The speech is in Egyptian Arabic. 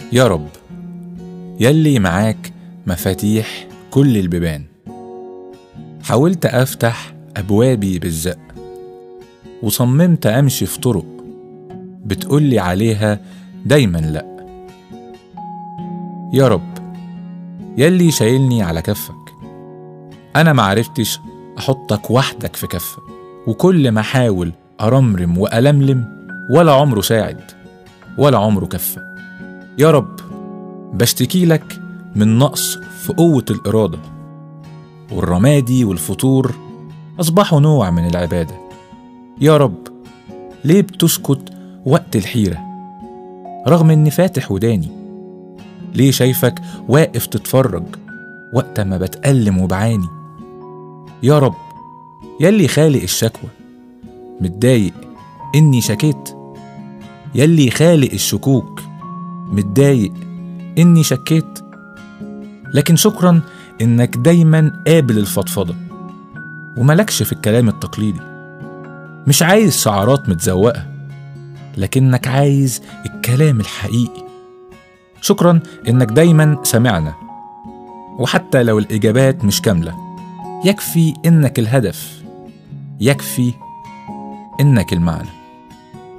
يا رب يلي معاك مفاتيح كل البيبان حاولت أفتح أبوابي بالزق وصممت أمشي في طرق بتقولي عليها دايما لأ يا رب يلي شايلني على كفك أنا معرفتش أحطك وحدك في كفة وكل ما أحاول أرمرم وألملم ولا عمره ساعد ولا عمره كفة يا رب بشتكي لك من نقص في قوة الإرادة والرمادي والفطور أصبحوا نوع من العبادة يا رب ليه بتسكت وقت الحيرة رغم إني فاتح وداني ليه شايفك واقف تتفرج وقت ما بتألم وبعاني يا رب يلي خالق الشكوى متضايق إني شكيت يلي خالق الشكوك متضايق إني شكيت لكن شكرا إنك دايما قابل الفضفضة وملكش في الكلام التقليدي مش عايز شعارات متزوقة لكنك عايز الكلام الحقيقي شكرا إنك دايما سمعنا وحتى لو الإجابات مش كاملة يكفي إنك الهدف يكفي إنك المعنى